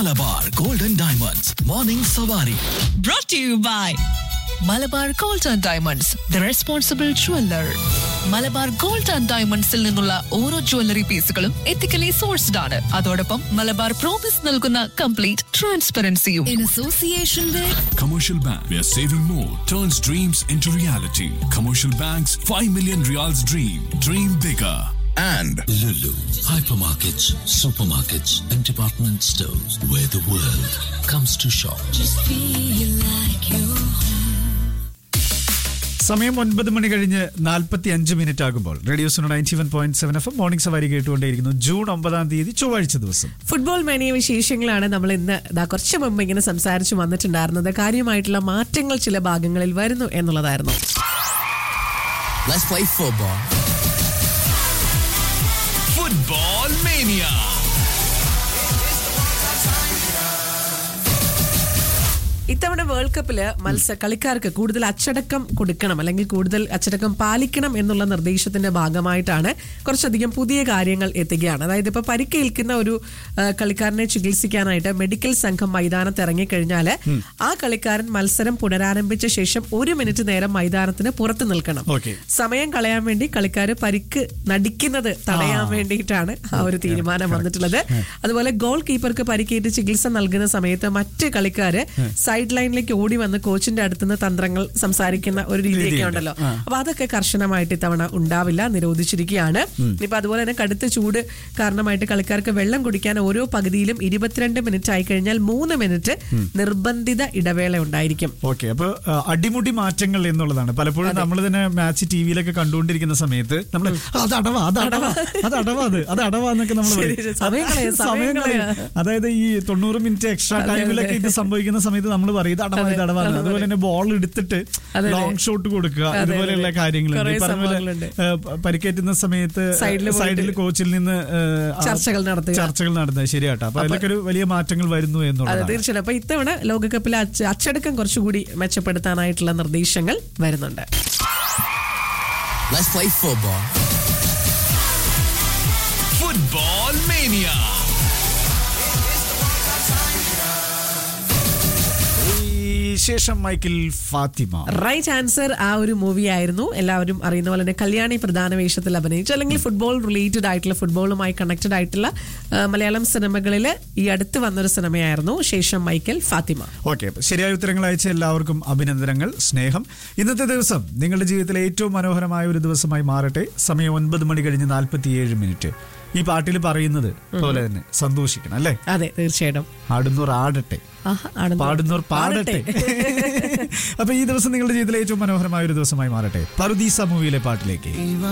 Malabar golden diamonds morning Savari brought to you by Malabar gold and diamonds the responsible jeweller Malabar gold and ഡയമണ്ട്സിൽ നിന്നുള്ള ഓരോ jewellery പീസുകളും ethically sourced ആണ് അതോടൊപ്പം മലബാർ പ്രോമിസ് നൽകുന്ന കംപ്ലീറ്റ് ട്രാൻസ്പെറൻസിയും in association with Commercial Bank, where saving more turns dreams into reality. Commercial Bank's 5 million reals dream. Dream bigger. and Lulu, hypermarkets, supermarkets, and department stores where the world comes to shop. സമയം ഒൻപത് മണി കഴിഞ്ഞ് നാൽപ്പത്തി അഞ്ച് minute ആകുമ്പോൾ radio Suno ninety one point seven F morning Savari കേട്ടുകൊണ്ടേയിരിക്കുന്നു June ഒമ്പതാം തീയതി ചൊവ്വാഴ്ച ദിവസം ഫുട്ബോൾ മേനിയ വിശേഷങ്ങളാണ് നമ്മൾ ഇന്ന് ദാ കുറച്ച് മുമ്പ് ഇങ്ങനെ സംസാരിച്ചു വന്നിട്ടുണ്ടായിരുന്നത് കാര്യമായിട്ടുള്ള മാറ്റങ്ങൾ ചില ഭാഗങ്ങളിൽ വരുന്നു എന്നുള്ളതായിരുന്നു Let's play football. Football Mania. ഇത്തവണ വേൾഡ് കപ്പില് മത്സ കളിക്കാർക്ക് കൂടുതൽ അച്ചടക്കം കൊടുക്കണം അല്ലെങ്കിൽ കൂടുതൽ അച്ചടക്കം പാലിക്കണം എന്നുള്ള നിർദ്ദേശത്തിന്റെ ഭാഗമായിട്ടാണ് കുറച്ചധികം പുതിയ കാര്യങ്ങൾ എത്തുകയാണ് അതായത് ഇപ്പൊ പരിക്കേൽക്കുന്ന ഒരു ആ, കളിക്കാരനെ ചികിത്സിക്കാനായിട്ട് മെഡിക്കൽ സംഘം മൈതാനത്ത് ഇറങ്ങിക്കഴിഞ്ഞാൽ ആ കളിക്കാരൻ മത്സരം പുനരാരംഭിച്ച ശേഷം ഒരു മിനിറ്റ് നേരം മൈതാനത്തിന് പുറത്ത് നിൽക്കണം Okay. സമയം കളയാൻ വേണ്ടി കളിക്കാർ പരിക്ക് നടിക്കുന്നത് തടയാൻ വേണ്ടിയിട്ടാണ് ആ ഒരു തീരുമാനം വന്നിട്ടുള്ളത് അതുപോലെ ഗോൾ കീപ്പർക്ക് പരിക്കേറ്റ് ചികിത്സ നൽകുന്ന സമയത്ത് മറ്റ് കളിക്കാര് സൈഡ് ലൈനിലേക്ക് ഓടി വന്ന് കോച്ചിന്റെ അടുത്തുനിന്ന് തന്ത്രങ്ങൾ സംസാരിക്കുന്ന ഒരു രീതിയൊക്കെ ഉണ്ടല്ലോ അപ്പൊ അതൊക്കെ കർശനമായിട്ട് ഇത്തവണ ഉണ്ടാവില്ല നിരോധിച്ചിരിക്കുകയാണ് ഇപ്പൊ അതുപോലെ തന്നെ കടുത്ത ചൂട് കാരണമായിട്ട് കളിക്കാർക്ക് വെള്ളം കുടിക്കാൻ ഓരോ പകുതിയിലും ഇരുപത്തിരണ്ട് മിനിറ്റ് ആയി കഴിഞ്ഞാൽ മൂന്ന് മിനിറ്റ് നിർബന്ധിത ഇടവേള ഉണ്ടായിരിക്കും ഓക്കെ അപ്പൊ ആ, അടിമുടി മാറ്റങ്ങൾ എന്നുള്ളതാണ് പലപ്പോഴും നമ്മൾ തന്നെ മാച്ച് ടി വിയിലൊക്കെ കണ്ടുകൊണ്ടിരിക്കുന്ന സമയത്ത് നമ്മൾ അത് അടവാ അത് അടവാ അത് അടവാ അത് അത് അടവാ എന്നൊക്കെ നമ്മൾ ശരി, ശരി. സമയം കളയാ, സമയം കളയാ. അതായത് ഈ തൊണ്ണൂറ് മിനിറ്റ് എക്സ്ട്രാ ടൈമിലൊക്കെ ഇത് സംഭവിക്കുന്ന സമയത്ത് നമ്മൾ പറയും ഇത് അടവാ ഇത് അടവാ എന്ന്. അതുപോലെ തന്നെ ബോൾ എടുത്തിട്ട് അതെ. ലോങ് ഷോട്ട് കൊടുക്കുക അതെ, ഇതുപോലെയുള്ള അതെ. കാര്യങ്ങളുണ്ട് കുറേ ഈ പറഞ്ഞ പോലെ സംഭവങ്ങളുണ്ട്. ഏ, പ- പരിക്കേറ്റുന്ന സമയത്ത് സൈഡില് പോയിട്ട് സൈഡിൽ കോച്ചിൽ നിന്ന് ഏ, ആ ചർച്ചകൾ നടത്തുക. ചർച്ചകൾ നടത്തുക ശരിയാട്ടോ അപ്പൊ അതിലൊക്കെ ഒരു വലിയ മാറ്റങ്ങൾ വരുന്നു അതെ എന്നുള്ളതാണ് തീർച്ചയായും അപ്പൊ ഇത്തവണ ലോകകപ്പിലെ അച്ച- അച്ചടക്കം കുറച്ചുകൂടി മെച്ചപ്പെടുത്താനായിട്ടുള്ള നിർദ്ദേശങ്ങൾ വരുന്നുണ്ട് Let's play football. Football Mania. ഈ ശേഷം മൈക്കിൾ ഫാത്തിമ റൈറ്റ് ആൻസർ ആ ഒരു മൂവി ആയിരുന്നു എല്ലാവരും അറിയുന്ന പോലെ തന്നെ കല്യാണി പ്രധാന വേഷത്തിൽ അഭിനയിച്ചു അല്ലെങ്കിൽ ഫുട്ബോൾ റിലേറ്റഡ് ആയിട്ടുള്ള ഫുട്ബോളുമായി കണക്റ്റഡ് ആയിട്ടുള്ള ആ, മലയാളം സിനിമകളിൽ ഈ അടുത്ത് വന്നൊരു സിനിമയായിരുന്നു ശേഷം മൈക്കൽ ഫാത്തിമ ഓക്കെ ശരിയായ ഉത്തരങ്ങൾ അയച്ച എല്ലാവർക്കും അഭിനന്ദനങ്ങൾ സ്നേഹം ഇന്നത്തെ ദിവസം നിങ്ങളുടെ ജീവിതത്തിലെ ഏറ്റവും മനോഹരമായ ഒരു ദിവസമായി മാറട്ടെ സമയം ഒൻപത് മണി കഴിഞ്ഞ് നാൽപ്പത്തിയേഴ് മിനിറ്റ് ഈ പാട്ടിൽ പറയുന്നത് പോലെ തന്നെ സന്തോഷിക്കണം അല്ലേ അതെ തീർച്ചയായിട്ടും ആടുന്നോർ ആടട്ടെ ആഹാ, ആണെന്ന് പാടുന്നോർ പാടട്ടെ അപ്പൊ ഈ ദിവസം നിങ്ങളുടെ ജീവിതത്തിലെ ഏറ്റവും മനോഹരമായ ഒരു ദിവസമായി മാറട്ടെ പറുദീസ മൂവിയിലെ പാട്ടിലേക്ക്